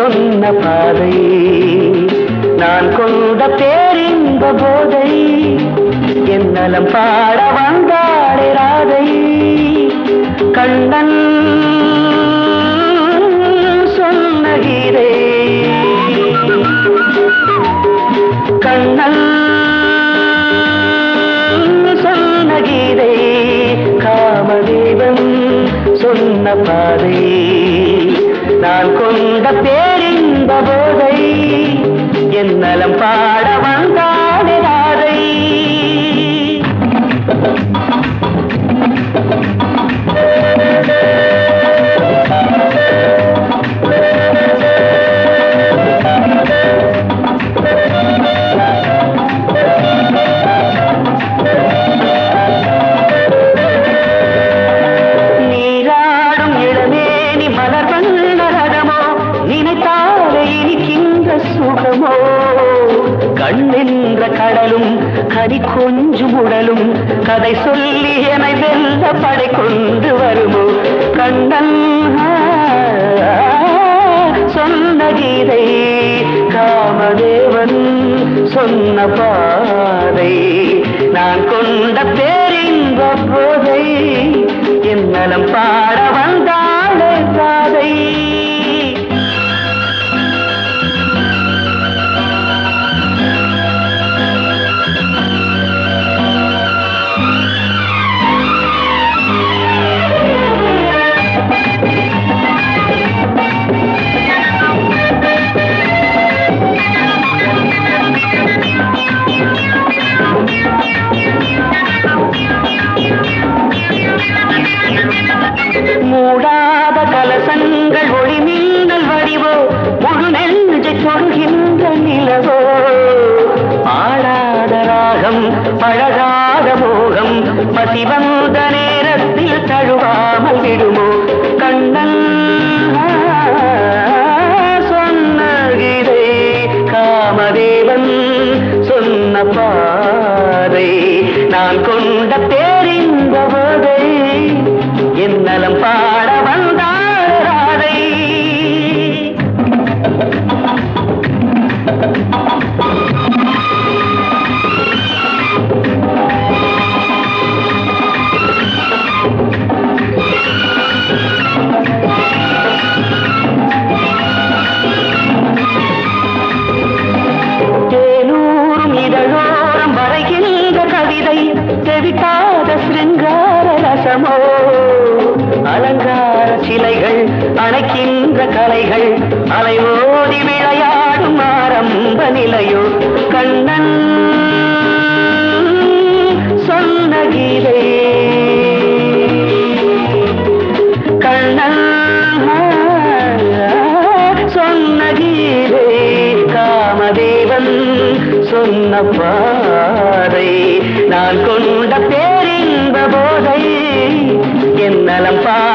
சொன்ன பாதை நான் கொண்ட பேரின்ப போதை என் நலம் பாட வந்தாடே ராதை கண்ணன் சொன்ன கீதை கண்ணன் சொன்ன கீதை காமதேவன் சொன்ன பாதை நான் கொண்ட பேரின்ப போதை என் நலம் பாட வந்தாடே ராதை நீராடும் இளமேனி மலர் வண்ண ரதமோ நினைத்தாலே இனிக்கின்ற சுகமோ கண்ணென்ற கடலும் கனி கொஞ்சும் உடலும் கதை சொல்லி என்னை வெல்ல படை கொண்டு வருமோ கண்ணன் ஆ, சொன்ன கீதை காமதேவன் சொன்ன பாதை நான் கொண்ட பேரின்ப போதை என் நலம் பாட வந்தாளே பாதை மூடாத கலசங்கள் ஒளி மின்னல் வடிவோ முழு நெஞ்சை தொடுகின்ற நிலவோ ஆடாத ராகம் பழகாத மோகம் பசி வந்த நேரத்தில் தழுவாமல் விடுமோ கண்ணன் சொன்ன கீதை காமதேவன் சொன்ன பாதை நான் கொண்ட பேரின்ப போதை என் நலம் பாட வந்தாள் ராதை தேனூரும் இதழோரம் வரைகின்ற கவிதை தெவிட்டாத சிருங்கார ரசமோ அலங்கார சிலைகள் அணைக்கின்ற கலைகள் அலைமோதி விளையாடும் ஆரம்ப நிலையோ கண்ணன் சொன்ன கீதை கண்ணன் சொன்ன கீதை காமதேவன் சொன்ன பாதை நான் கொண்ட பேரின்ப போதை என் நலம் பா